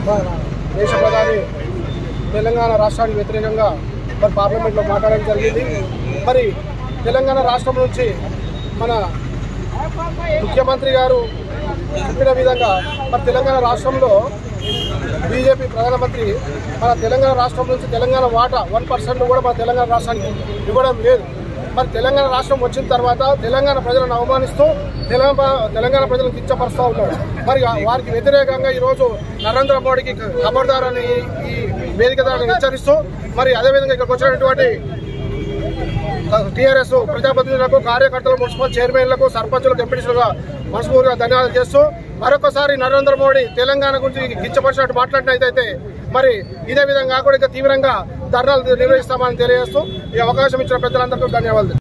మన దేశ ప్రధాని తెలంగాణ రాష్ట్రానికి వ్యతిరేకంగా మరి పార్లమెంట్లో మాట్లాడడం జరిగింది మరి తెలంగాణ రాష్ట్రం నుంచి మన ముఖ్యమంత్రి గారు చెప్పిన విధంగా మరి తెలంగాణ రాష్ట్రంలో బీజేపీ ప్రధానమంత్రి మన తెలంగాణ రాష్ట్రం నుంచి తెలంగాణ వాటా వన్ పర్సెంట్ కూడా మన తెలంగాణ రాష్ట్రానికి ఇవ్వడం లేదు మరి తెలంగాణ రాష్ట్రం వచ్చిన తర్వాత తెలంగాణ ప్రజలను అవమానిస్తూ తెలంగాణ తెలంగాణ ప్రజలను కించపరుస్తూ ఉన్నాడు మరి వారికి వ్యతిరేకంగా ఈరోజు నరేంద్ర మోడీకి ఖబర్దార్ అని ఈ వేదిక ద్వారా హెచ్చరిస్తూ మరి అదేవిధంగా ఇక్కడికి వచ్చినటువంటి టీఆర్ఎస్ ప్రజాప్రతినిధులకు కార్యకర్తలు మున్సిపల్ చైర్మన్లకు సర్పంచులకు ఎంపీటీసీలుగా మనస్ఫూర్తిగా ధన్యవాదాలు చేస్తూ మరొకసారి నరేంద్ర మోడీ తెలంగాణ గురించి కించపరిచినట్టు మాట్లాడినట్టయితే మరి ఇదే విధంగా కూడా ఇంకా తీవ్రంగా ధర్నాలు నిర్వహిస్తామని తెలియజేస్తూ ఈ అవకాశం ఇచ్చిన పెద్దలందరికీ ధన్యవాదాలు